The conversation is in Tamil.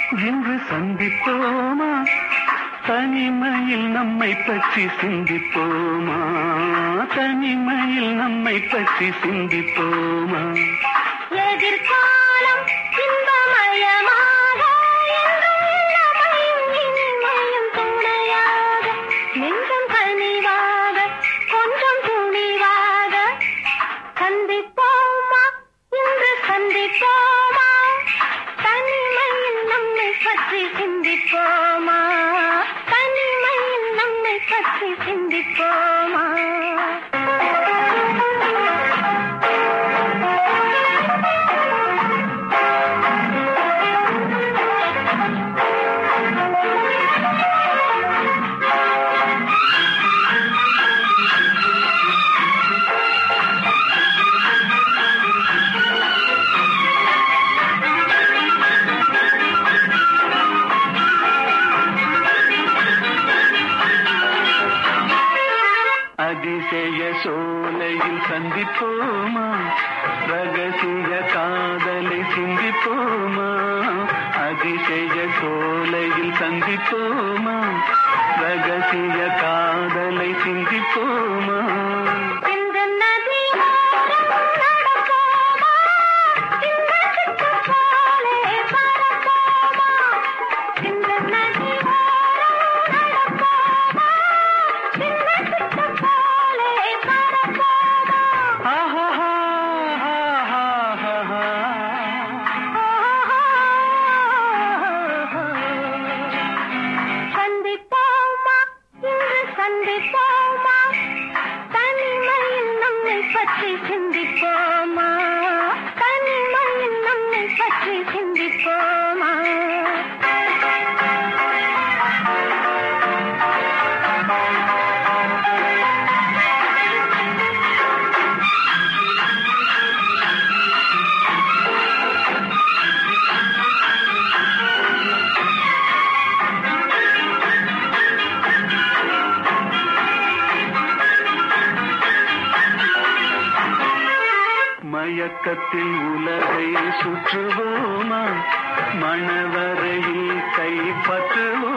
இன்று சந்திப்போமா தனிமையில் நம்மை பற்றி சிந்திப்போமா தனிமையில் நம்மை பற்றி சிந்திப்போமா எதிர்காலம் இன்பமயமாக என்றும் இளமையும் இனிமையும் துணையாக நெஞ்சம் கனிவாக கொஞ்சம் துணிவாக சந்திப்போமா இன்று சந்திப்போமா தனிமையில் நம்மை பற்றி சிந்திப்போமா தனிமையில் நம்மை பற்றி சிந்திப்போமா அதிசய சோலையில் சந்திப்போமா ரகசிய காதலை சிந்திப்போமா அதிசய சோலையில் சந்திப்போமா ரகசிய காதலை சிந்திப்போமா இந்த நதி ஓரம் நடப்போமா இந்த சிட்டு போலே பறப்போமா இந்த நதி ஓரம் நடப்போமா இந்த சிட்டு போலே பறப்போமா ஆஹா சந்திப்போமா இன்று சந்திப்போமா தனிமையில் நம்மை பற்றி சிந்திப்போமா தனிமையில் நம்மை பற்றி சிந்திப்போமா மயக்கத்தில் உலகை சுற்றுவோமா மணவரையில் கைப்பற்றுவோமா